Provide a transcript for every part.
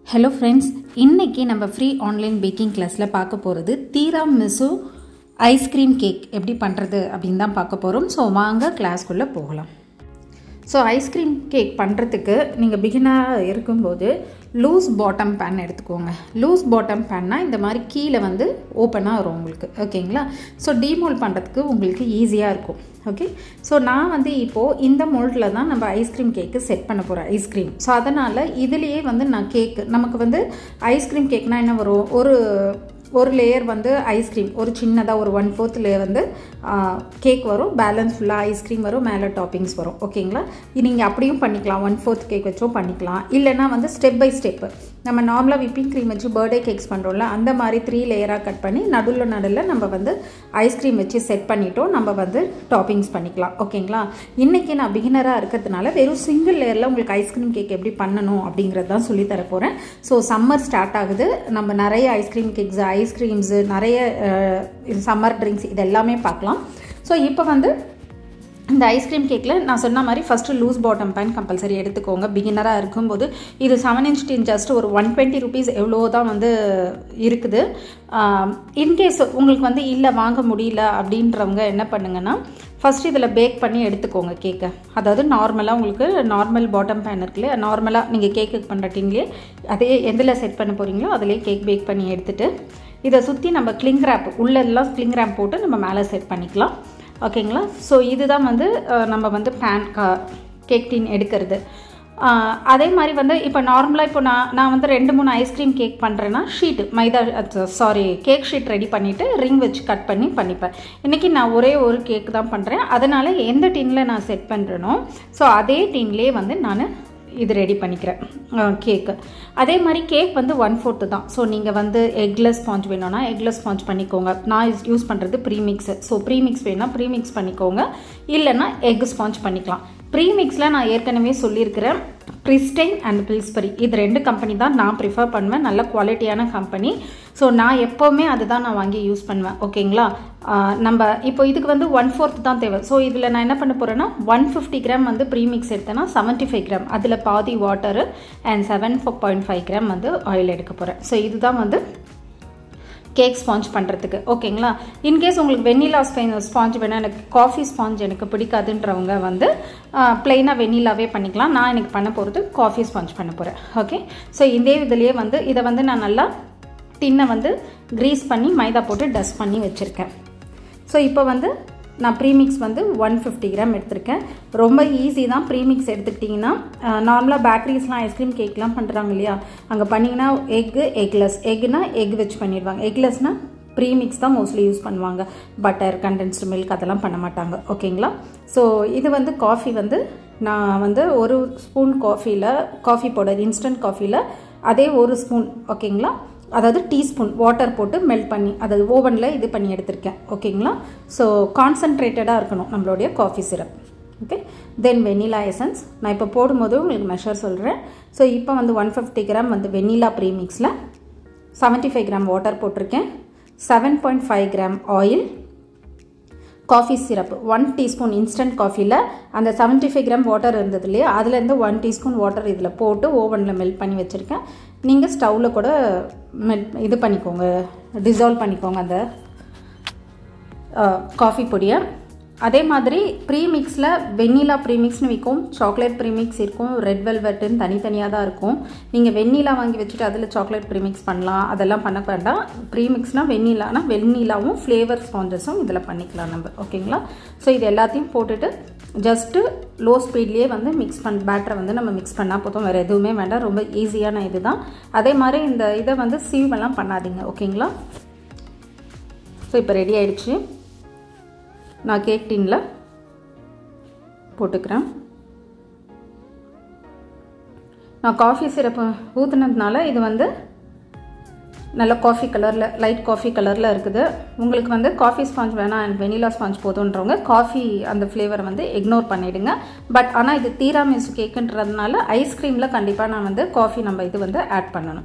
hello friends இன்னைக்கு நம்ம free online packing கிளாஸில் பார்க்க போகிறது தீரா மிசு ஐஸ்கிரீம் கேக் எப்படி பண்ணுறது அப்படின்னு தான் பார்க்க போகிறோம் ஸோ வாங்க கிளாஸ்க்குள்ளே போகலாம் ஸோ ஐஸ்கிரீம் கேக் பண்ணுறதுக்கு நீங்கள் பிகினராக இருக்கும்போது லூஸ் பாட்டம் பேன் எடுத்துக்கோங்க லூஸ் பாட்டம் பேன்னா இந்த மாதிரி கீழே வந்து ஓப்பனாக வரும் உங்களுக்கு ஓகேங்களா ஸோ டீமோல் பண்ணுறதுக்கு உங்களுக்கு ஈஸியாக இருக்கும் ஓகே ஸோ நான் வந்து இப்போது இந்த மோல்டில் தான் நம்ம ஐஸ்கிரீம் கேக்கு செட் பண்ண போகிறேன் ஐஸ்கிரீம் ஸோ அதனால் இதுலேயே வந்து நான் கேக்கு நமக்கு வந்து ஐஸ்கிரீம் கேக்னால் என்ன வரும் ஒரு ஒரு லேயர் வந்து ஐஸ்கிரீம் ஒரு சின்னதாக ஒரு ஒன் ஃபோர்த் லேயர் வந்து கேக் வரும் பேலன்ஸ் ஃபுல்லாக ஐஸ்கிரீம் வரும் மேலே டாப்பிங்ஸ் வரும் ஓகேங்களா நீங்கள் அப்படியும் பண்ணிக்கலாம் ஒன் ஃபோர்த் கேக் வச்சும் பண்ணிக்கலாம் இல்லைனா வந்து ஸ்டெப் பை ஸ்டெப்பு நம்ம நார்மலாக விப்பிங் க்ரீம் வச்சு பர்த்டே கேக்ஸ் பண்ணுறோம்ல அந்த மாதிரி த்ரீ லேயராக கட் பண்ணி நடுவில் நடுவில் நம்ம வந்து ஐஸ்கிரீம் வச்சு செட் பண்ணிட்டோம் நம்ம வந்து டாப்பிங்ஸ் பண்ணிக்கலாம் ஓகேங்களா இன்றைக்கி நான் பிகினராக இருக்கிறதுனால வெறும் சிங்கிள் லேயரில் உங்களுக்கு ஐஸ்கிரீம் கேக் எப்படி பண்ணணும் அப்படிங்கிறது தான் சொல்லி தர போகிறேன் ஸோ சம்மர் ஸ்டார்ட் ஆகுது நம்ம நிறைய ஐஸ்கிரீம் கேக்ஸ் ஐஸ்கிரீம்ஸு நிறைய சம்மர் ட்ரிங்க்ஸ் இது எல்லாமே பார்க்கலாம் ஸோ இப்போ வந்து இந்த ஐஸ்கிரீம் கேக்கில் நான் சொன்ன மாதிரி first loose bottom pan compulsory எடுத்துக்கோங்க பிகினராக இருக்கும்போது இது செவன் இன்ச் டின் ஜஸ்ட் ஒரு ஒன் டுவெண்ட்டி ருபீஸ் எவ்வளோ தான் வந்து இருக்குது இன்கேஸ் உங்களுக்கு வந்து இல்லை வாங்க முடியல அப்படின்றவங்க என்ன பண்ணுங்கன்னா ஃபஸ்ட் இதில் பேக் பண்ணி எடுத்துக்கோங்க கேக்கை அதாவது நார்மலாக உங்களுக்கு நார்மல் பாட்டம் பேன் இருக்குல்ல நார்மலாக நீங்கள் கேக்கு பண்ணுற டின்லேயே அதே எதில் செட் பண்ண போகிறீங்களோ அதிலே கேக் பேக் பண்ணி எடுத்துகிட்டு இதை சுற்றி நம்ம கிளிங் ரேப் உள்ளெல்லாம் கிளிங் ரேப் போட்டு நம்ம மேலே செட் பண்ணிக்கலாம் ஓகேங்களா ஸோ இதுதான் வந்து நம்ம வந்து பேன் கேக் டீன் எடுக்கிறது அதே மாதிரி வந்து இப்போ நார்மலாக இப்போ நான் நான் வந்து ரெண்டு மூணு ஐஸ்கிரீம் கேக் பண்ணுறேன்னா ஷீட்டு மைதா சாரி கேக் ஷீட் ரெடி பண்ணிவிட்டு ரிங் வச்சு கட் பண்ணி பண்ணிப்பேன் இன்றைக்கி நான் ஒரே ஒரு கேக் தான் பண்ணுறேன் அதனால் எந்த டின்னில் நான் செட் பண்ணுறேனோ ஸோ அதே டின்லேயே வந்து நான் இது ரெடி பண்ணிக்கிறேன் கேக்கு அதே மாதிரி கேக் வந்து ஒன் ஃபோர்த்து தான் ஸோ நீங்கள் வந்து எக்லெஸ் ஸ்பாஞ்ச் வேணும்னா எக்லெஸ் ஸ்பாஞ்ச் பண்ணிக்கோங்க நான் யூஸ் பண்ணுறது ப்ரீமிக்ஸு ஸோ ப்ரீமிக்ஸ் வேணால் ப்ரீமிக்ஸ் பண்ணிக்கோங்க இல்லைன்னா எக் ஸ்பாஞ்ச் பண்ணிக்கலாம் ப்ரீமிக்ஸில் நான் ஏற்கனவே சொல்லியிருக்கிறேன் ப்ரிஸ்டைன் அண்ட் பில்ஸ்பரி இது ரெண்டு கம்பெனி தான் நான் ப்ரிஃபர் பண்ணுவேன் நல்ல குவாலிட்டியான கம்பெனி ஸோ நான் எப்போவுமே அதுதான் நான் வாங்கி யூஸ் பண்ணுவேன் ஓகேங்களா நம்ம இப்போ இதுக்கு வந்து ஒன் ஃபோர்த் தான் தேவை ஸோ இதில் நான் என்ன பண்ண போகிறேன்னா ஒன் ஃபிஃப்டி கிராம் வந்து ப்ரீமிக்ஸ் எடுத்தேன்னா செவன்ட்டி ஃபைவ் கிராம் அதில் பாதி water and seven four point five gram வந்து ஆயில் எடுக்க போகிறேன் ஸோ இதுதான் வந்து கேக் ஸ்பாஞ்ச் பண்ணுறதுக்கு ஓகேங்களா இன்கேஸ் உங்களுக்கு வெண்ணிலா ஸ்பாஞ்ச் வேணால் எனக்கு காஃபி ஸ்பாஞ்ச் எனக்கு பிடிக்காதுன்றவங்க வந்து ப்ளெயினாக வெண்ணிலாவே பண்ணிக்கலாம் நான் எனக்கு பண்ண போகிறது காஃபி ஸ்பாஞ்ச் பண்ண போகிறேன் ஓகே ஸோ இதே இதுலேயே வந்து இதை வந்து நான் நல்லா டின்னை வந்து க்ரீஸ் பண்ணி மைதா போட்டு டஸ்ட் பண்ணி வச்சுருக்கேன் ஸோ இப்போ வந்து நான் ப்ரீமிக்ஸ் வந்து ஒன் ஃபிஃப்டி கிராம் எடுத்திருக்கேன் ரொம்ப ஈஸி தான் ப்ரீமிக்ஸ் எடுத்துக்கிட்டிங்கன்னா நார்மலாக பேக்கரிஸ்லாம் ஐஸ்கிரீம் கேக்லாம் பண்ணுறாங்க இல்லையா அங்கே பண்ணிங்கன்னா எக்கு எக்லெஸ் எக்குனா எக் வச்சு பண்ணிடுவாங்க எக்லெஸ்னால் ப்ரீமிக்ஸ் தான் மோஸ்ட்லி யூஸ் பண்ணுவாங்க பட்டர் கண்டென்ஸ்டு மில்க் அதெல்லாம் பண்ண மாட்டாங்க ஓகேங்களா ஸோ இது வந்து காஃபி வந்து நான் வந்து ஒரு ஸ்பூன் காஃபியில் காஃபி பவுடர் இன்ஸ்டன்ட் காஃபியில் அதே ஒரு ஸ்பூன் ஓகேங்களா அதாவது டீஸ்பூன் வாட்டர் போட்டு மெல்ட் பண்ணி அதாவது ஓவனில் இது பண்ணி எடுத்திருக்கேன் ஓகேங்களா ஸோ கான்சன்ட்ரேட்டடாக இருக்கணும் நம்மளுடைய coffee syrup okay then vanilla essence நான் இப்போ போடும்போது உங்களுக்கு மெஷர் சொல்கிறேன் ஸோ இப்போ வந்து ஒன் ஃபிஃப்டி கிராம் வந்து வெனிலா ப்ரீமிக்ஸில் செவன்ட்டி ஃபைவ் கிராம் வாட்டர் போட்டிருக்கேன் seven point five gram oil coffee syrup one teaspoon instant காஃபியில் அந்த செவன்ட்டி ஃபைவ் கிராம் வாட்டர் இருந்தது இல்லையா அதுலேருந்து ஒன் டீஸ்பூன் வாட்டர் இதில் போட்டு ஓவனில் மெல்ட் பண்ணி வச்சுருக்கேன் நீங்கள் ஸ்டவ்வில் கூட மெல்ட் இது பண்ணிக்கோங்க டிசால்வ் பண்ணிக்கோங்க அந்த காஃபி பொடியை அதே மாதிரி ப்ரீமிக்ஸில் வெண்ணிலா ப்ரீமிக்ஸ்னு விற்கும் சாக்லேட் ப்ரீமிக்ஸ் இருக்கும் ரெட் வெல்வெட்டுன்னு தனித்தனியாக தான் இருக்கும் நீங்கள் வெண்ணிலா வாங்கி வச்சுட்டு அதில் சாக்லேட் ப்ரீமிக்ஸ் பண்ணலாம் அதெல்லாம் பண்ண வேண்டாம் ப்ரீமிக்ஸ்னால் வெண்ணிலானா வெண்ணிலாவும் ஃப்ளேவர் ஸ்பாஞ்சஸும் இதில் பண்ணிக்கலாம் நம்ம ஓகேங்களா ஸோ இது எல்லாத்தையும் போட்டுட்டு ஜஸ்ட்டு லோ ஸ்பீட்லேயே வந்து மிக்ஸ் பண் பேட்டரை வந்து நம்ம மிக்ஸ் பண்ணால் போதும் வேறு எதுவுமே வேண்டாம் ரொம்ப ஈஸியான இது தான் அதே மாதிரி இந்த இதை வந்து சீவெல்லாம் பண்ணாதீங்க ஓகேங்களா ஸோ இப்போ ரெடி ஆகிடுச்சு நான் கேக் டின்னில் போட்டுக்கிறேன் நான் காஃபி சிரப்பு ஊற்றுனதுனால இது வந்து நல்ல காஃபி கலரில் லைட் காஃபி கலரில் இருக்குது உங்களுக்கு வந்து காஃபி ஸ்பாஞ்ச் வேணாம் அண்ட் வெனிலா ஸ்பாஞ்ச் போதுன்றவங்க காஃபி அந்த ஃப்ளேவரை வந்து இக்னோர் பண்ணிவிடுங்க பட் ஆனால் இது தீரா மிஸ் கேக்குன்றதுனால ஐஸ்கிரீமில் கண்டிப்பாக நான் வந்து காஃபி நம்ம இது வந்து ஆட் பண்ணணும்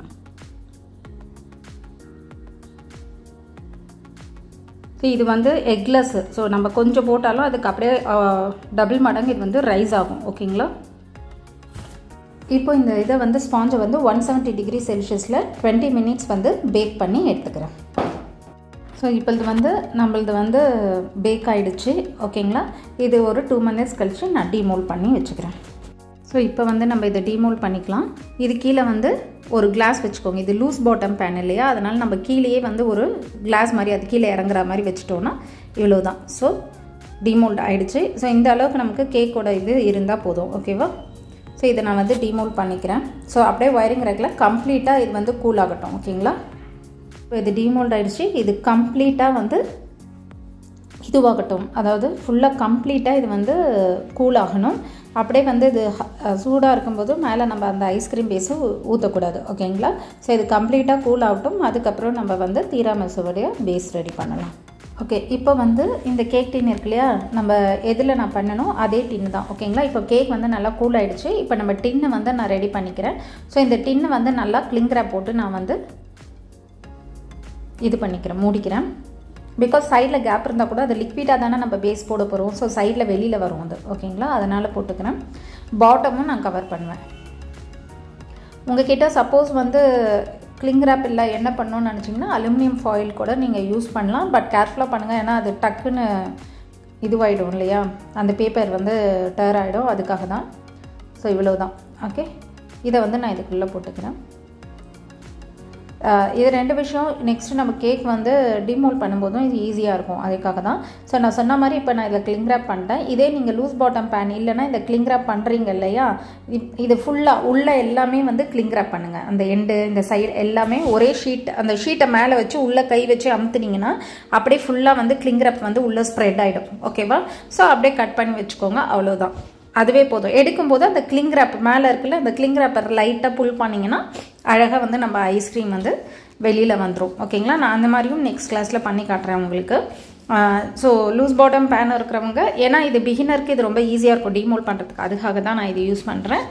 ஸோ இது வந்து எக்லெஸ் ஸோ நம்ம கொஞ்சம் போட்டாலும் அதுக்கு அப்படியே டபுள் மடங்கு இது வந்து ரைஸ் ஆகும் ஓகேங்களா இப்போ இந்த இதை வந்து ஸ்பாஞ்சை வந்து ஒன் செவன்ட்டி டிகிரி செல்சியஸில் டுவெண்ட்டி மினிட்ஸ் வந்து பேக் பண்ணி எடுத்துக்கிறேன் ஸோ இப்போ இது வந்து நம்மளது வந்து பேக் ஆகிடுச்சு ஓகேங்களா இது ஒரு டூ மினிட்ஸ் கழித்து நான் டீமோல் பண்ணி வச்சுக்கிறேன் ஸோ இப்போ வந்து நம்ம இதை டீமோல் பண்ணிக்கலாம் இது கீழே வந்து ஒரு கிளாஸ் வச்சுக்கோங்க இது லூஸ் பாட்டம் பேன் இல்லையா அதனால் நம்ம கீழேயே வந்து ஒரு கிளாஸ் மாதிரி அது கீழே இறங்குற மாதிரி வச்சுட்டோன்னா இவ்வளோ தான் ஸோ டீமோல்ட் ஆகிடுச்சு ஸோ இந்த அளவுக்கு நமக்கு கேக்கோட இது இருந்தால் போதும் ஓகேவா ஸோ இதை நான் வந்து டீமோல் பண்ணிக்கிறேன் ஸோ அப்படியே ஒயரிங் ரேக்கில் கம்ப்ளீட்டாக இது வந்து கூல் ஆகட்டும் ஓகேங்களா இப்போ இது டீமோல்ட் ஆகிடுச்சு இது கம்ப்ளீட்டாக வந்து இதுவாகட்டும் அதாவது ஃபுல்லாக கம்ப்ளீட்டாக இது வந்து கூல் ஆகணும் அப்படியே வந்து இது சூடாக இருக்கும்போது மேலே நம்ம அந்த ஐஸ்கிரீம் பேஸை ஊற்றக்கூடாது ஓகேங்களா ஸோ இது கம்ப்ளீட்டாக கூல் ஆகட்டும் அதுக்கப்புறம் நம்ம வந்து தீராமசுவோடைய பேஸ் ரெடி பண்ணலாம் ஓகே இப்போ வந்து இந்த கேக் டின் இருக்கு இல்லையா நம்ம எதில் நான் பண்ணணும் அதே டின்னு தான் ஓகேங்களா இப்போ கேக் வந்து நல்லா கூல் ஆகிடுச்சு இப்போ நம்ம டின்னை வந்து நான் ரெடி பண்ணிக்கிறேன் ஸோ இந்த டின்னு வந்து நல்லா கிளிங்கரா போட்டு நான் வந்து இது பண்ணிக்கிறேன் மூடிக்கிறேன் பிகாஸ் சைடில் கேப் இருந்தால் கூட அது லிக்விடாக தானே நம்ம பேஸ் போட போகிறோம் ஸோ சைடில் வெளியில் வரும் அது ஓகேங்களா அதனால் போட்டுக்கிறேன் பாட்டமும் நான் கவர் பண்ணுவேன் உங்ககிட்ட சப்போஸ் வந்து கிளிங் ரேப் இல்லை என்ன பண்ணணும்னு நினச்சிங்கன்னா அலுமினியம் ஃபாயில் கூட நீங்கள் யூஸ் பண்ணலாம் பட் கேர்ஃபுல்லாக பண்ணுங்கள் ஏன்னா அது டக்குன்னு இதுவாகிடும் இல்லையா அந்த பேப்பர் வந்து டேர் ஆகிடும் அதுக்காக தான் ஸோ இவ்வளோ தான் ஓகே இதை வந்து நான் இதுக்குள்ளே போட்டுக்கிறேன் இது ரெண்டு விஷயம் நெக்ஸ்ட்டு நம்ம கேக் வந்து டிமோல் பண்ணும்போதும் இது ஈஸியாக இருக்கும் அதுக்காக தான் ஸோ நான் சொன்ன மாதிரி இப்போ நான் இதில் கிளிங் ரேப் பண்ணிட்டேன் இதே நீங்கள் லூஸ் பாட்டம் பேன் இல்லைனா இந்த கிளிங் ரேப் பண்ணுறீங்க இல்லையா இது ஃபுல்லாக உள்ள எல்லாமே வந்து கிளிங் ரேப் பண்ணுங்கள் அந்த எண்டு இந்த சைடு எல்லாமே ஒரே ஷீட் அந்த ஷீட்டை மேலே வச்சு உள்ளே கை வச்சு அமுத்துனீங்கன்னா அப்படியே ஃபுல்லாக வந்து கிளிங் ரேப் வந்து உள்ளே ஸ்ப்ரெட் ஆகிடும் ஓகேவா ஸோ அப்படியே கட் பண்ணி வச்சுக்கோங்க அவ்வளோதான் அதுவே போதும் எடுக்கும்போது அந்த கிளிங் ரேப் மேலே இருக்குல்ல அந்த கிளிங் ரேப்பர் லைட்டாக புல் பண்ணிங்கன்னா அழகாக வந்து நம்ம ஐஸ்கிரீம் வந்து வெளியில் வந்துடும் ஓகேங்களா நான் அந்த மாதிரியும் நெக்ஸ்ட் கிளாஸில் பண்ணி காட்டுறேன் உங்களுக்கு ஸோ லூஸ் பாட்டம் பேன் இருக்கிறவங்க ஏன்னா இது பிகினருக்கு இது ரொம்ப ஈஸியாக இருக்கும் டிமோல் பண்ணுறதுக்கு அதுக்காக தான் நான் இது யூஸ் பண்ணுறேன்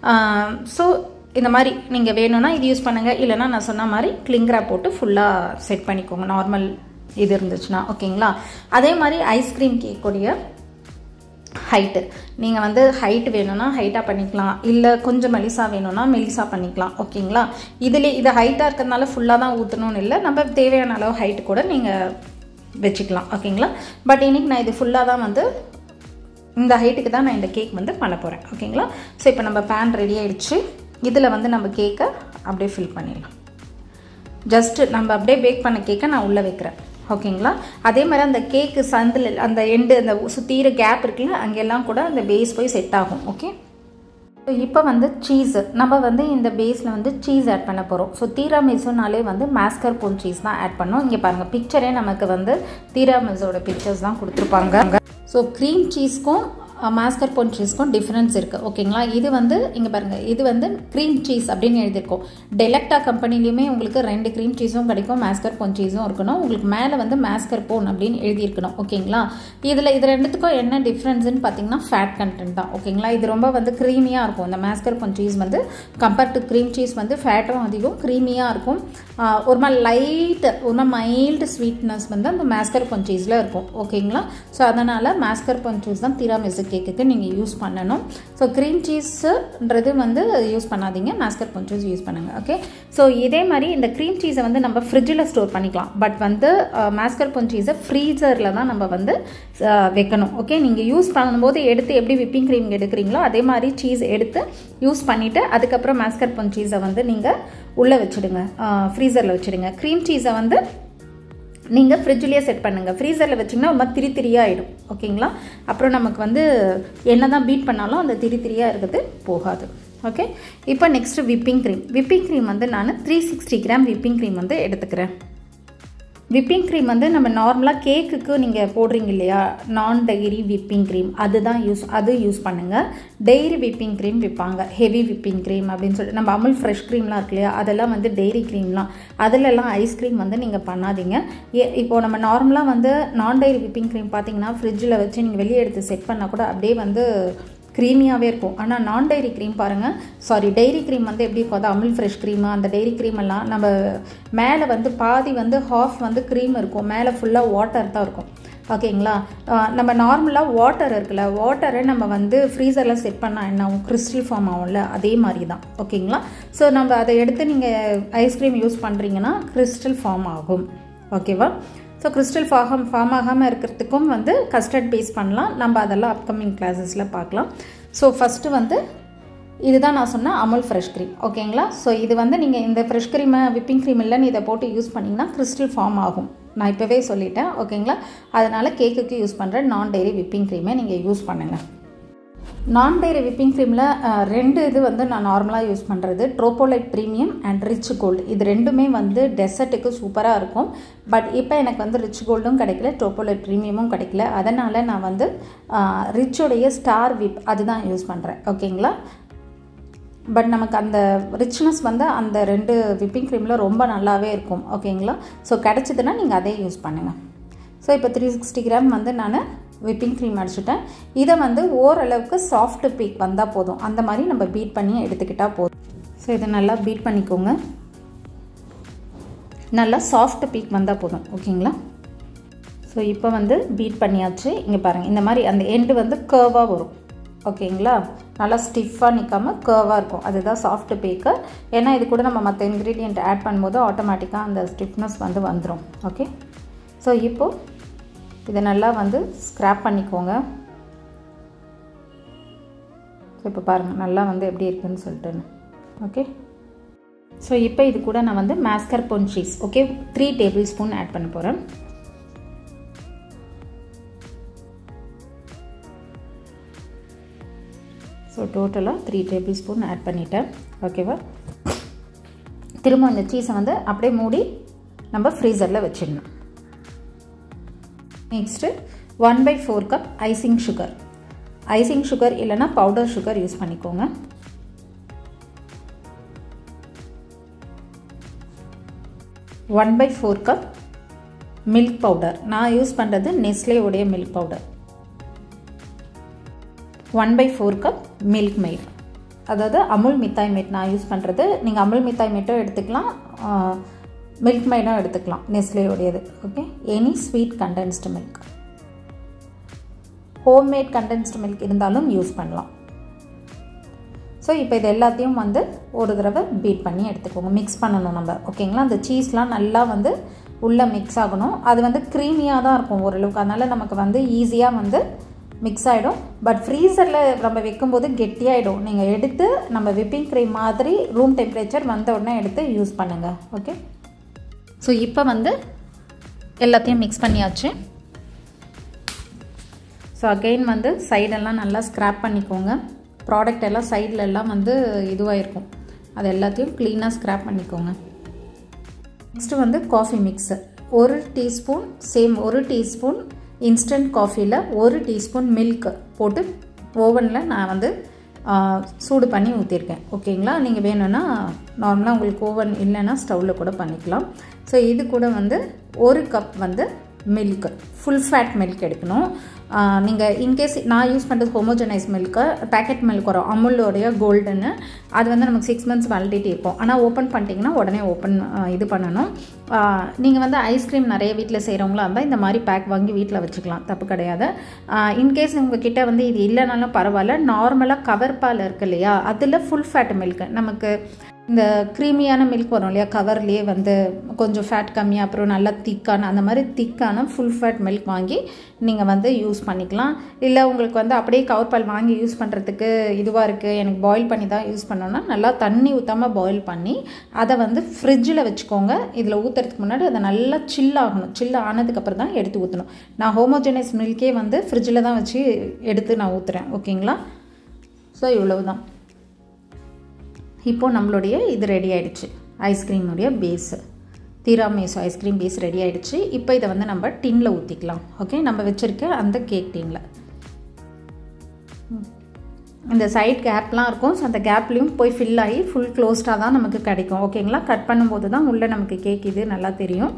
ஸோ இந்த மாதிரி நீங்கள் வேணும்னா இது யூஸ் பண்ணுங்கள் இல்லைனா நான் சொன்ன மாதிரி கிளிங்ரா போட்டு ஃபுல்லாக செட் பண்ணிக்கோங்க நார்மல் இது இருந்துச்சுன்னா ஓகேங்களா அதே மாதிரி ஐஸ்கிரீம் கேக்குடைய ஹைட்டு நீங்கள் வந்து ஹைட் வேணும்னா ஹைட்டாக பண்ணிக்கலாம் இல்லை கொஞ்சம் மெலிசா வேணும்னா மெலிசா பண்ணிக்கலாம் ஓகேங்களா இதில் இது ஹைட்டாக இருக்கிறதுனால ஃபுல்லாக தான் ஊற்றணும்னு இல்லை நம்ம தேவையான அளவு ஹைட் கூட நீங்கள் வச்சுக்கலாம் ஓகேங்களா பட் இன்றைக்கி நான் இது ஃபுல்லாக தான் வந்து இந்த ஹைட்டுக்கு தான் நான் இந்த கேக் வந்து பண்ண போகிறேன் ஓகேங்களா ஸோ இப்போ நம்ம பேன் ரெடி ஆகிடுச்சு இதில் வந்து நம்ம கேக்கை அப்படியே ஃபில் பண்ணிடலாம் ஜஸ்ட்டு நம்ம அப்படியே பேக் பண்ண கேக்கை நான் உள்ளே வைக்கிறேன் ஓகேங்களா அதே மாதிரி அந்த கேக்கு சந்தில் அந்த எண்டு அந்த சுற்றிற கேப் இருக்குல்ல அங்கெல்லாம் கூட அந்த பேஸ் போய் செட் ஆகும் ஓகே ஸோ இப்போ வந்து சீஸு நம்ம வந்து இந்த பேஸில் வந்து சீஸ் ஆட் பண்ண போகிறோம் ஸோ தீராமிசோனாலே வந்து மாஸ்கர் போன் சீஸ் தான் ஆட் பண்ணோம் இங்கே பாருங்கள் பிக்சரே நமக்கு வந்து தீராமிசோட பிக்சர்ஸ் தான் கொடுத்துருப்பாங்க ஸோ க்ரீம் சீஸ்க்கும் மாஸ்கர் போன் சீஸ்க்கும் டிஃப்ரென்ஸ் இருக்குது ஓகேங்களா இது வந்து இங்கே பாருங்கள் இது வந்து க்ரீம் சீஸ் அப்படின்னு எழுதியிருக்கோம் டெலக்டா கம்பெனிலையுமே உங்களுக்கு ரெண்டு க்ரீம் சீஸும் கிடைக்கும் மாஸ்கர் போன் சீஸும் இருக்கணும் உங்களுக்கு மேலே வந்து மாஸ்கர் போன் அப்படின்னு எழுதியிருக்கணும் ஓகேங்களா இதில் இது ரெண்டுத்துக்கும் என்ன டிஃப்ரென்ஸ்னு பார்த்தீங்கன்னா ஃபேட் கண்டென்ட் தான் ஓகேங்களா இது ரொம்ப வந்து க்ரீமியாக இருக்கும் இந்த மாஸ்கர் போன் சீஸ் வந்து கம்பேர்ட் டு க்ரீம் சீஸ் வந்து ஃபேட்டும் அதிகம் க்ரீமியாக இருக்கும் ஒரு மாதிரி லைட் ஒரு மாதிரி மைல்டு ஸ்வீட்னஸ் வந்து அந்த மாஸ்கர் போன் சீஸில் இருக்கும் ஓகேங்களா ஸோ அதனால் மாஸ்கர் போன் சீஸ் தான் தீராமிசு கேக்குக்கு நீங்கள் யூஸ் பண்ணணும் ஸோ க்ரீம் சீஸுன்றது வந்து யூஸ் பண்ணாதீங்க மாஸ்கர் போன் சீஸ் யூஸ் பண்ணுங்கள் ஓகே ஸோ இதே மாதிரி இந்த க்ரீம் சீஸை வந்து நம்ம ஃப்ரிட்ஜில் ஸ்டோர் பண்ணிக்கலாம் பட் வந்து மாஸ்கர் போன் சீஸை ஃப்ரீசரில் தான் நம்ம வந்து வைக்கணும் ஓகே நீங்கள் யூஸ் பண்ணும்போது எடுத்து எப்படி விப்பிங் க்ரீம் எடுக்கிறீங்களோ அதே மாதிரி சீஸ் எடுத்து யூஸ் பண்ணிவிட்டு அதுக்கப்புறம் மாஸ்கர் போன் சீஸை வந்து நீங்கள் உள்ளே வச்சுடுங்க ஃப்ரீசரில் வச்சுடுங்க க்ரீம் சீஸை வந்து நீங்கள் ஃப்ரிட்ஜ்லேயே செட் பண்ணுங்கள் ஃப்ரீசரில் வச்சிங்கன்னா ஒரு மாதிரி திரி திரியாக ஆகிடும் ஓகேங்களா அப்புறம் நமக்கு வந்து என்ன தான் பீட் பண்ணாலும் அந்த திரி திரியாக இருக்கிறது போகாது ஓகே இப்போ next whipping cream whipping cream வந்து நான் three sixty gram whipping cream வந்து எடுத்துக்கிறேன் விப்பிங் க்ரீம் வந்து நம்ம நார்மலாக கேக்குக்கு நீங்கள் போடுறீங்க இல்லையா நான் டெய்ரி விப்பிங் க்ரீம் அதுதான் யூஸ் அது யூஸ் பண்ணுங்கள் டெய்ரி விப்பிங் க்ரீம் விற்பாங்க ஹெவி விப்பிங் க்ரீம் அப்படின்னு சொல்லிட்டு நம்ம அமுல் ஃப்ரெஷ் க்ரீம்லாம் இருக்கு இல்லையா அதெல்லாம் வந்து டெய்ரி க்ரீம்லாம் அதிலெல்லாம் ஐஸ்கிரீம் வந்து நீங்கள் பண்ணாதீங்க இப்போது நம்ம நார்மலாக வந்து நான் டெய்ரி விப்பிங் க்ரீம் பார்த்தீங்கன்னா ஃப்ரிட்ஜில் வச்சு நீங்கள் வெளியே எடுத்து செட் பண்ணால் கூட அப்படியே வந்து க்ரீமியாகவே இருக்கும் ஆனால் நான் டைரி க்ரீம் பாருங்கள் சாரி டெய்ரி க்ரீம் வந்து எப்படி இருக்கும் அது அமுல் ஃப்ரெஷ் க்ரீமு அந்த டெய்ரி க்ரீம் எல்லாம் நம்ம மேலே வந்து பாதி வந்து ஹாஃப் வந்து க்ரீம் இருக்கும் மேலே ஃபுல்லாக வாட்டர் தான் இருக்கும் ஓகேங்களா அஹ் நம்ம நார்மலாக வாட்டர் இருக்குல்ல வாட்டரை நம்ம வந்து ஃப்ரீசரில் செட் பண்ணால் என்ன ஆகும் கிறிஸ்டல் ஃபார்ம் ஆகும்ல அதே மாதிரி தான் ஓகேங்களா ஸோ நம்ம அதை எடுத்து நீங்கள் ஐஸ்கிரீம் யூஸ் பண்ணுறீங்கன்னா கிறிஸ்டல் ஃபார்ம் ஆகும் ஓகேவா ஸோ கிறிஸ்டல் ஃபார்ம் ஃபார்ம் ஆகாமல் இருக்கிறதுக்கும் வந்து கஸ்டர்ட் பேஸ் பண்ணலாம் நம்ம அதெல்லாம் அப்கமிங் கிளாஸஸில் பார்க்கலாம் ஸோ ஃபஸ்ட்டு வந்து இதுதான் நான் சொன்ன அமுல் ஃப்ரெஷ் க்ரீம் ஓகேங்களா ஸோ இது வந்து நீங்கள் இந்த ஃப்ரெஷ் க்ரீமை விப்பிங் க்ரீம் இல்லைன்னு இதை போட்டு யூஸ் பண்ணிங்கன்னா கிறிஸ்டல் ஃபார்ம் ஆகும் நான் இப்போவே சொல்லிட்டேன் ஓகேங்களா அதனால் கேக்குக்கு யூஸ் பண்ணுற நான் டெய்ரி விப்பிங் க்ரீமை நீங்கள் யூஸ் பண்ணுங்கள் நான் டெய்ரி விப்பிங் க்ரீமில் ரெண்டு இது வந்து நான் நார்மலாக யூஸ் பண்ணுறது Tropolite premium and rich gold இது ரெண்டுமே வந்து டெசர்ட்டுக்கு சூப்பராக இருக்கும் பட் இப்போ எனக்கு வந்து ரிச் கோல்டும் கிடைக்கல ட்ரோப்போலைட் ப்ரீமியமும் கிடைக்கல அதனால் நான் வந்து ரிச்சோடைய ஸ்டார் விப் அதுதான் யூஸ் பண்ணுறேன் ஓகேங்களா பட் நமக்கு அந்த ரிச்னஸ் வந்து அந்த ரெண்டு விப்பிங் க்ரீமில் ரொம்ப நல்லாவே இருக்கும் ஓகேங்களா ஸோ கிடச்சிதுன்னா நீங்கள் அதே யூஸ் பண்ணுங்கள் ஸோ இப்போ த்ரீ சிக்ஸ்டி கிராம் வந்து நான் விப்பிங் க்ரீம் அடிச்சுட்டேன் இதை வந்து ஓரளவுக்கு சாஃப்ட் பீக் வந்தால் போதும் அந்த மாதிரி நம்ம பீட் பண்ணி எடுத்துக்கிட்டால் போதும் ஸோ இதை நல்லா பீட் பண்ணிக்கோங்க நல்லா சாஃப்ட் பீக் வந்தால் போதும் ஓகேங்களா ஸோ இப்போ வந்து பீட் பண்ணியாச்சு இங்கே பாருங்கள் இந்த மாதிரி அந்த எண்டு வந்து கேர்வாக வரும் ஓகேங்களா நல்லா ஸ்டிஃபாக நிற்காமல் கேர்வாக இருக்கும் அதுதான் சாஃப்ட் பேக்கு ஏன்னா இது கூட நம்ம மற்ற இன்க்ரீடியண்ட் ஆட் பண்ணும்போது ஆட்டோமேட்டிக்காக அந்த ஸ்டிஃப்னஸ் வந்து வந்துடும் ஓகே ஸோ இப்போது இதை நல்லா வந்து ஸ்க்ராப் பண்ணிக்கோங்க ஸோ இப்போ பாருங்கள் நல்லா வந்து எப்படி இருக்குதுன்னு சொல்லிட்டுன்னு ஓகே ஸோ இப்போ இது கூட நான் வந்து mascarpone cheese okay three tablespoon add பண்ண போகிறேன் ஸோ டோட்டலாக த்ரீ டேபிள் ஸ்பூன் ஆட் பண்ணிட்டேன் ஓகேவா திரும்ப இந்த சீஸை வந்து அப்படியே மூடி நம்ம ஃப்ரீசரில் வச்சிடணும் next one by four cup icing sugar icing sugar இல்லைன்னா பவுடர் சுகர் யூஸ் பண்ணிக்கோங்க one by four cup milk powder நான் யூஸ் பண்ணுறது நெஸ்லே உடைய milk powder one by four cup Milkmaid அதாவது அமுல் மித்தாய் மேட் நான் யூஸ் பண்ணுறது நீங்கள் அமுல் மித்தாய் மேட்டும் எடுத்துக்கலாம் மில்க் மைடும் எடுத்துக்கலாம் நெஸ்லேயோடையது okay any sweet condensed milk homemade condensed milk இருந்தாலும் யூஸ் பண்ணலாம் ஸோ இப்போ இது எல்லாத்தையும் வந்து ஒரு தடவை பீட் பண்ணி எடுத்துக்கோங்க மிக்ஸ் பண்ணணும் நம்ம ஓகேங்களா அந்த சீஸ்லாம் நல்லா வந்து உள்ளே மிக்ஸ் ஆகணும் அது வந்து க்ரீமியாக தான் இருக்கும் ஓரளவுக்கு அதனால் நமக்கு வந்து ஈஸியாக வந்து மிக்ஸ் ஆகிடும் பட் ஃப்ரீசரில் நம்ம வைக்கும்போது கெட்டியாகிடும் நீங்கள் எடுத்து நம்ம விப்பிங் க்ரீம் மாதிரி ரூம் டெம்பரேச்சர் வந்த உடனே எடுத்து யூஸ் பண்ணுங்கள் ஓகே ஸோ இப்போ வந்து எல்லாத்தையும் மிக்ஸ் பண்ணியாச்சு ஸோ அகெயின் வந்து சைடெல்லாம் நல்லா ஸ்க்ராப் பண்ணிக்கோங்க ப்ராடக்ட் எல்லாம் சைடில் எல்லாம் வந்து இதுவாக இருக்கும் அது எல்லாத்தையும் க்ளீனாக ஸ்க்ராப் பண்ணிக்கோங்க நெக்ஸ்ட்டு வந்து காஃபி மிக்ஸு ஒரு டீஸ்பூன் சேம் ஒரு டீஸ்பூன் இன்ஸ்டன்ட் காஃபியில் ஒரு டீஸ்பூன் மில்க் போட்டு ஓவனில் நான் வந்து சூடு பண்ணி ஊற்றிருக்கேன் ஓகேங்களா நீங்கள் வேணும்னா நார்மலாக உங்களுக்கு ஓவன் இல்லைன்னா ஸ்டவ்வில் கூட பண்ணிக்கலாம் ஸோ இது கூட வந்து ஒரு கப் வந்து மில்க் ஃபுல் ஃபேட் மில்க் எடுக்கணும் நீங்கள் இன்கேஸ் நான் யூஸ் பண்ணுறது ஹோமோஜனைஸ் மில்க்கு பேக்கெட் மில்க் வரும் அமுலோடைய கோல்டுன்னு அது வந்து நமக்கு சிக்ஸ் மந்த்ஸ் வேலிடிட்டி இருக்கும் ஆனால் ஓப்பன் பண்ணிட்டீங்கன்னா உடனே ஓப்பன் இது பண்ணணும் நீங்கள் வந்து ஐஸ்கிரீம் நிறைய வீட்டில் செய்கிறவங்களா இருந்தால் இந்த மாதிரி பேக் வாங்கி வீட்டில் வச்சுக்கலாம் தப்பு கிடையாது இன்கேஸ் உங்ககிட்ட வந்து இது இல்லைனாலும் பரவாயில்ல நார்மலாக கவர் பால் இருக்கு இல்லையா அதில் ஃபுல் ஃபேட் மில்க் நமக்கு இந்த க்ரீமியான மில்க் வரும் இல்லையா கவர்லேயே வந்து கொஞ்சம் ஃபேட் கம்மியாக அப்புறம் நல்லா திக்கான அந்த மாதிரி திக்கான ஃபுல் ஃபேட் மில்க் வாங்கி நீங்கள் வந்து யூஸ் பண்ணிக்கலாம் இல்லை உங்களுக்கு வந்து அப்படியே கவர் பால் வாங்கி யூஸ் பண்ணுறதுக்கு இதுவாக இருக்குது எனக்கு பாயில் பண்ணி தான் யூஸ் பண்ணோன்னா நல்லா தண்ணி ஊற்றாமல் பாயில் பண்ணி அதை வந்து ஃப்ரிட்ஜில் வச்சுக்கோங்க இதில் ஊற்றுறதுக்கு முன்னாடி அதை நல்லா சில் ஆகணும் சில் ஆனதுக்கப்புறம் தான் எடுத்து ஊற்றணும் நான் ஹோமோஜெனைஸ் மில்கே வந்து ஃப்ரிட்ஜில் தான் வச்சு எடுத்து நான் ஊற்றுறேன் ஓகேங்களா ஸோ இவ்வளவு தான் இப்போது நம்மளுடைய இது ரெடி ஆகிடுச்சு ஐஸ்கிரீமுடைய base tiramisu ice cream base ready ஆகிடுச்சு இப்போ இதை வந்து நம்ம டின்னில் ஊற்றிக்கலாம் ஓகே நம்ம வச்சுருக்க அந்த கேக் டின்னில் இந்த சைட் கேப்லாம் இருக்கும் ஸோ அந்த கேப்லேயும் போய் ஃபில் ஆகி ஃபுல் க்ளோஸ்டாக தான் நமக்கு கிடைக்கும் ஓகேங்களா கட் பண்ணும்போது தான் உள்ளே நமக்கு கேக் இது நல்லா தெரியும்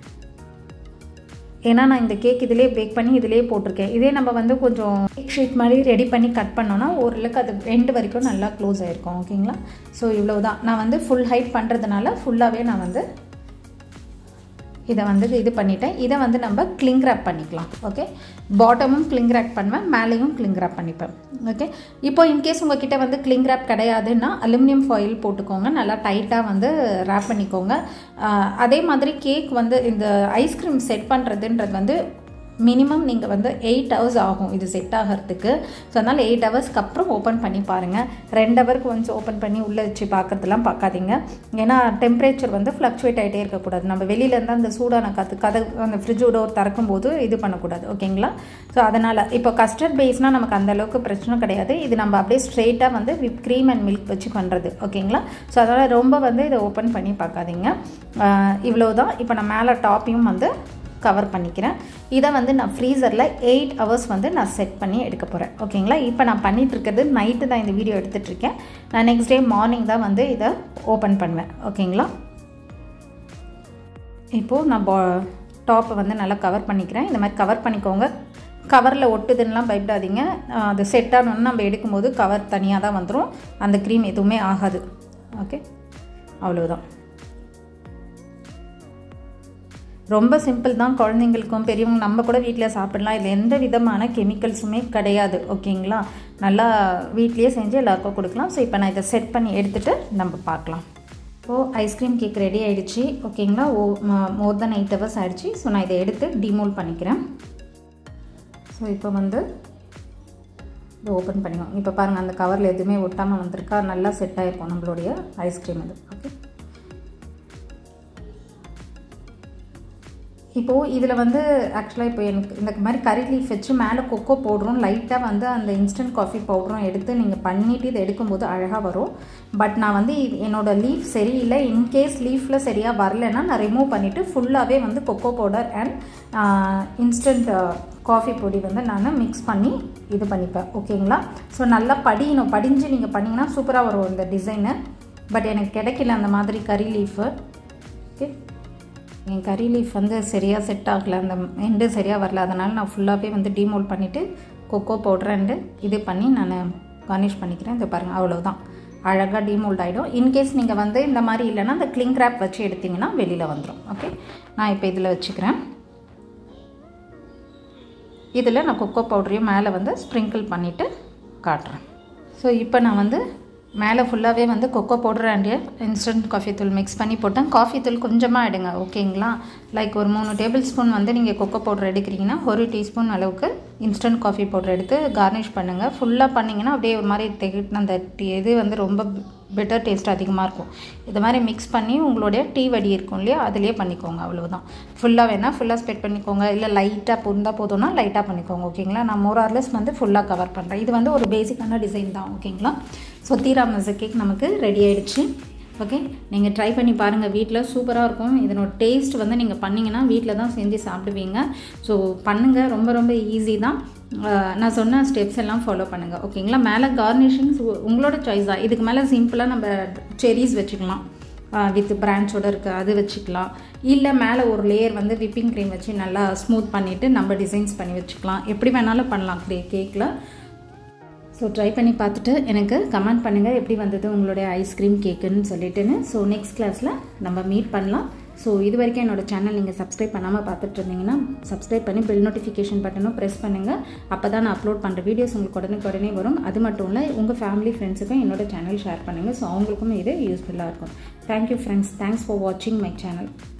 ஏன்னா நான் இந்த கேக் இதிலே பேக் பண்ணி இதிலே போட்டிருக்கேன் இதே நம்ம வந்து கொஞ்சம் கேக் ஷீட் மாதிரி ரெடி பண்ணி கட் பண்ணோன்னா ஓரளவுக்கு அது எண்டு வரைக்கும் நல்லா க்ளோஸ் ஆகிருக்கும் ஓகேங்களா ஸோ இவ்வளோ தான் நான் வந்து ஃபுல் ஹைட் பண்ணுறதுனால ஃபுல்லாகவே நான் வந்து இதை வந்து இது பண்ணிட்டேன் இதை வந்து நம்ம கிளிங் ரேப் பண்ணிக்கலாம் ஓகே பாட்டமும் கிளிங் ரேப் பண்ணுவேன் மேலேயும் கிளிங் ரேப் பண்ணிப்பேன் ஓகே இப்போ இன்கேஸ் உங்ககிட்ட வந்து கிளிங் ரேப் கிடையாதுன்னா அலுமினியம் ஃபாயில் போட்டுக்கோங்க நல்லா டைட்டாக வந்து ரேப் பண்ணிக்கோங்க அதே மாதிரி கேக் வந்து இந்த ஐஸ்கிரீம் செட் பண்ணுறதுன்றது வந்து மினிமம் நீங்கள் வந்து எயிட் ஹவர்ஸ் ஆகும் இது செட் ஆகிறதுக்கு ஸோ அதனால் எயிட் ஹவர்ஸ்க்கு அப்புறம் ஓப்பன் பண்ணி பாருங்கள் ரெண்டு ஹவருக்கு வந்து ஓப்பன் பண்ணி உள்ளே வச்சு பார்க்கறதுலாம் பார்க்காதீங்க ஏன்னா டெம்பரேச்சர் வந்து ஃப்ளக்சுவேட் ஆகிட்டே இருக்கக்கூடாது நம்ம வெளியிலேருந்து அந்த சூடான காற்று கதை அந்த ஃப்ரிட்ஜ் டோர் திறக்கும் போது இது பண்ணக்கூடாது ஓகேங்களா ஸோ அதனால் இப்போ கஸ்டர்ட் பேஸ்னால் நமக்கு அந்த அளவுக்கு பிரச்சனை கிடையாது இது நம்ம அப்படியே ஸ்ட்ரெயிட்டாக வந்து விப் க்ரீம் அண்ட் மில்க் வச்சு பண்ணுறது ஓகேங்களா ஸோ அதனால் ரொம்ப வந்து இதை ஓப்பன் பண்ணி பார்க்காதீங்க இவ்வளோ தான் இப்போ நான் மேலே டாப்பையும் வந்து கவர் பண்ணிக்கிறேன் இதை வந்து நான் ஃப்ரீசரில் எயிட் ஹவர்ஸ் வந்து நான் செட் பண்ணி எடுக்க போகிறேன் ஓகேங்களா இப்போ நான் பண்ணிகிட்டு இருக்கிறது நைட்டு தான் இந்த வீடியோ எடுத்துகிட்ருக்கேன் நான் நெக்ஸ்ட் டே மார்னிங் தான் வந்து இதை ஓப்பன் பண்ணுவேன் ஓகேங்களா இப்போது நான் பா டாப்பை வந்து நல்லா கவர் பண்ணிக்கிறேன் இந்த மாதிரி கவர் பண்ணிக்கோங்க கவரில் ஒட்டுதுன்னெலாம் பயப்படாதீங்க அது செட் ஆனோன்னு நம்ம எடுக்கும்போது கவர் தனியாக தான் வந்துடும் அந்த க்ரீம் எதுவுமே ஆகாது ஓகே அவ்வளோதான் ரொம்ப சிம்பிள் தான் குழந்தைங்களுக்கும் பெரியவங்க நம்ம கூட வீட்டில் சாப்பிடலாம் இதில் எந்த விதமான கெமிக்கல்ஸுமே கிடையாது ஓகேங்களா நல்லா வீட்லேயே செஞ்சு எல்லாருக்கும் கொடுக்கலாம் ஸோ இப்போ நான் இதை செட் பண்ணி எடுத்துகிட்டு நம்ம பார்க்கலாம் இப்போது ஐஸ்கிரீம் கேக் ரெடி ஆகிடுச்சு ஓகேங்களா ஓ மோர் தென் எயிட் ஹவர்ஸ் ஆகிடுச்சு ஸோ நான் இதை எடுத்து டிமோல் பண்ணிக்கிறேன் ஸோ இப்போ வந்து இதை ஓப்பன் பண்ணிக்கோங்க இப்போ பாருங்கள் அந்த கவரில் எதுவுமே ஒட்டாமல் வந்திருக்கா நல்லா செட் ஆகிருக்கும் நம்மளுடைய ஐஸ்கிரீம் இது ஓகே இப்போது இதில் வந்து ஆக்சுவலாக இப்போ எனக்கு இந்த மாதிரி கறி லீஃப் வச்சு மேலே கொக்கோ பவுடரும் லைட்டாக வந்து அந்த இன்ஸ்டன்ட் காஃபி பவுடரும் எடுத்து நீங்கள் பண்ணிவிட்டு இதை எடுக்கும்போது அழகாக வரும் பட் நான் வந்து இது என்னோடய லீஃப் சரியில்லை இன்கேஸ் லீஃபில் சரியாக வரலைன்னா நான் ரிமூவ் பண்ணிவிட்டு ஃபுல்லாகவே வந்து cocoa powder and instant coffee பொடி வந்து நான் மிக்ஸ் பண்ணி இது பண்ணிப்பேன் ஓகேங்களா ஸோ நல்லா படியணும் படிஞ்சு நீங்கள் பண்ணிங்கன்னா சூப்பராக வரும் இந்த டிசைனு பட் எனக்கு கிடைக்கல அந்த மாதிரி கறி லீஃபு ஓகே என் கறி லீஃப் வந்து சரியாக செட் ஆகலை அந்த எண்டு சரியாக வரல அதனால் நான் ஃபுல்லாகவே வந்து டீமோல் பண்ணிவிட்டு கொக்கோ பவுடர் அண்டு இது பண்ணி நான் கார்னிஷ் பண்ணிக்கிறேன் இதை பாருங்கள் அவ்வளோதான் அழகாக டீமோல்ட் ஆகிடும் இன்கேஸ் நீங்கள் வந்து இந்த மாதிரி இல்லைன்னா அந்த கிளிங் ரேப் வச்சு எடுத்திங்கன்னா வெளியில் வந்துடும் ஓகே நான் இப்போ இதில் வச்சுக்கிறேன் இதில் நான் கொக்கோ பவுடரையும் மேலே வந்து ஸ்ப்ரிங்கிள் பண்ணிவிட்டு காட்டுறேன் ஸோ இப்போ நான் வந்து மேலே ஃபுல்லாகவே வந்து cocoa powder and instant coffee தூள் மிக்ஸ் பண்ணி போட்டேன் காஃபி தூள் கொஞ்சமாக எடுங்க ஓகேங்களா லைக் ஒரு மூணு டேபிள் ஸ்பூன் வந்து நீங்கள் கொக்கோ பவுடர் எடுக்கிறீங்கன்னா ஒரு டீஸ்பூன் அளவுக்கு இன்ஸ்டன்ட் காஃபி பவுடர் எடுத்து கார்னிஷ் பண்ணுங்கள் ஃபுல்லாக பண்ணிங்கன்னா அப்படியே ஒரு மாதிரி திகிட்டு அந்த இது வந்து ரொம்ப பெட்டர் டேஸ்ட் அதிகமாக இருக்கும் இது மாதிரி மிக்ஸ் பண்ணி உங்களுடைய டீ வடி இருக்கும் இல்லையா அதிலே பண்ணிக்கோங்க அவ்வளோதான் ஃபுல்லாக வேணால் ஃபுல்லாக ஸ்ப்ரெட் பண்ணிக்கோங்க இல்லை லைட்டாக பொருந்தால் போதும்னா லைட்டாக பண்ணிக்கோங்க ஓகேங்களா நான் மோரார்லெஸ் வந்து ஃபுல்லாக கவர் பண்ணுறேன் இது வந்து ஒரு பேசிக்கான டிசைன் தான் ஓகேங்களா ஸோ தீராமச கேக் நமக்கு ரெடி ஆகிடுச்சு ஓகே நீங்கள் ட்ரை பண்ணி பாருங்கள் வீட்டில் சூப்பராக இருக்கும் இதனோட டேஸ்ட் வந்து நீங்கள் பண்ணிங்கன்னா வீட்டில் தான் செஞ்சு சாப்பிடுவீங்க ஸோ பண்ணுங்கள் ரொம்ப ரொம்ப ஈஸி தான் நான் சொன்ன ஸ்டெப்ஸ் எல்லாம் ஃபாலோ பண்ணுங்கள் ஓகேங்களா மேலே கார்னிஷிங்ஸ் உங்களோட சாய்ஸ் தான் இதுக்கு மேலே சிம்பிளாக நம்ம செரிஸ் வச்சுக்கலாம் வித் பிரான்ச்சோடு இருக்குது அது வச்சுக்கலாம் இல்லை மேலே ஒரு லேயர் வந்து விப்பிங் க்ரீம் வச்சு நல்லா ஸ்மூத் பண்ணிவிட்டு நம்ம டிசைன்ஸ் பண்ணி வச்சுக்கலாம் எப்படி வேணாலும் பண்ணலாம் கே கேக்கில் ஸோ ட்ரை பண்ணி பார்த்துட்டு எனக்கு கமெண்ட் பண்ணுங்கள் எப்படி வந்தது உங்களுடைய ஐஸ்கிரீம் கேக்குன்னு சொல்லிட்டுன்னு ஸோ நெக்ஸ்ட் கிளாஸில் நம்ம மீட் பண்ணலாம் ஸோ இது வரைக்கும் என்னோடய சேனல் நீங்கள் சப்ஸ்கிரைப் பண்ணாமல் பார்த்துட்டு இருந்தீங்கன்னா சப்ஸ்கிரைப் பண்ணி பெல் நோட்டிஃபிகேஷன் பட்டனும் ப்ரெஸ் பண்ணுங்கள் அப்போ தான் நான் அப்லோட் பண்ணுற வீடியோஸ் உங்களுக்கு உடனே உடனே வரும் அது மட்டும் இல்லை உங்கள் ஃபேமிலி ஃப்ரெண்ட்ஸுக்கும் என்னோட சேனல் ஷேர் பண்ணுங்கள் ஸோ அவங்களுக்கும் இது யூஸ்ஃபுல்லாக இருக்கும் தேங்க்யூ ஃப்ரெண்ட்ஸ் தேங்க்ஸ் ஃபார் வாட்சிங் மை சேனல்